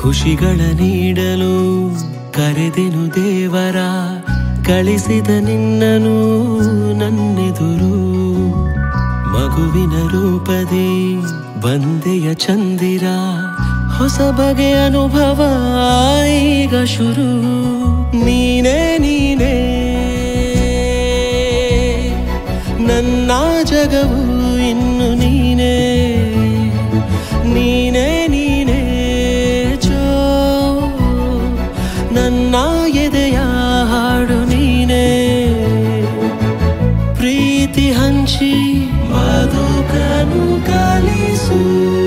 ಖುಷಿಗಳ ನೀಡಲು ಕರೆದೆನು ದೇವರ ಕಳಿಸಿದ ನಿನ್ನನು ನನ್ನೆದುರು ಮಗುವಿನ ರೂಪದಿ ಬಂದೆಯ ಚಂದಿರ ಹೊಸ ಬಗೆಯ ಅನುಭವ ಈಗ ಶುರು ನೀನೇ ನೀನೇ ನನ್ನ ಜಗವು ಇನ್ನು ನೀನೇ ನೀನೇ ನೀನೇ ಜೋ ನನ್ನ ಎದೆಯ ಹಾಡು ನೀನೇ ಪ್ರೀತಿ ಹಂಚಿ ಬದುಕನು ಕಲಿಸು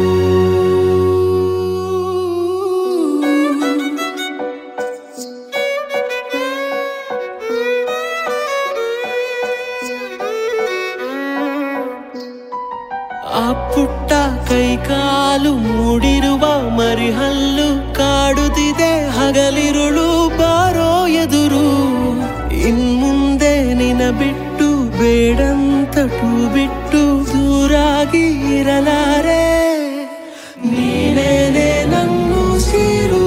ಆ ಪುಟ್ಟ ಕೈಕಾಲು ಮೂಡಿರುವ ಮರಿಹಲ್ಲು ಕಾಡುತ್ತಿದೆ ಹಗಲಿರುಳು ಬಾರೋ ಎದುರು ಇನ್ಮುಂದೆ ನಿನ ಬಿಟ್ಟು ಬೇಡಂತ ಟೂ ಬಿಟ್ಟು ದೂರಾಗಿ ಇರಲಾರೆ ನೀನೇನೆ ನನ್ನು ಸೀರು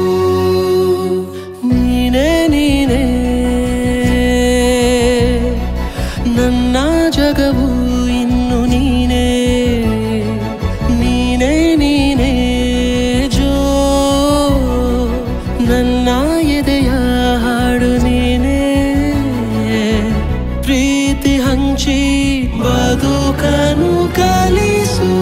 ನೀನೇ ನೀನೇ ನನ್ನ ಜಗವು ಇನ್ನು ನೀನೇ ನೀನೇ ನೀನೇ ಜೋ ನನ್ನ ಎದೆಯ ಹಾಡು ನೀನೇ ಪ್ರೀತಿ ಹಂಚಿ ಬದುಕನು ಕಲಿಸು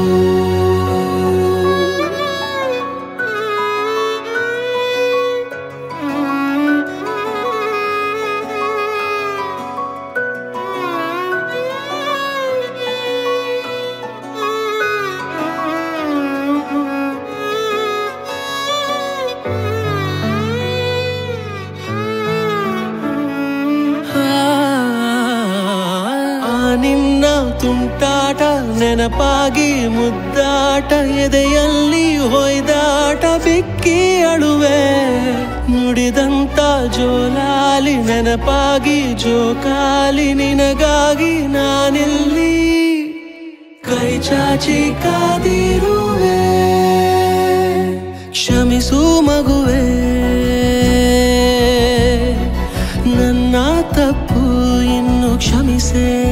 ಆ ನಿನ್ನ ತುಂಟಾಟ ನೆನಪಾಗಿ ಮುದ್ದಾಟ ಎದೆಯಲ್ಲಿ ಹೊಯ್ದಾಟ ಬಿಕ್ಕಿ ಅಳುವೆ ನುಡಿದಂತ ಜೋಲಾಲಿ ನೆನಪಾಗಿ ಜೋಕಾಲಿ ನಿನಗಾಗಿ ನಾನಿಲ್ಲಿ ಕೈ ಚಾಚಿ ಕಾದಿರುವೆ ಕ್ಷಮಿಸು ಮಗುವೆ ನನ್ನ ತಪ್ಪು ಇನ್ನು ಕ್ಷಮಿಸೆ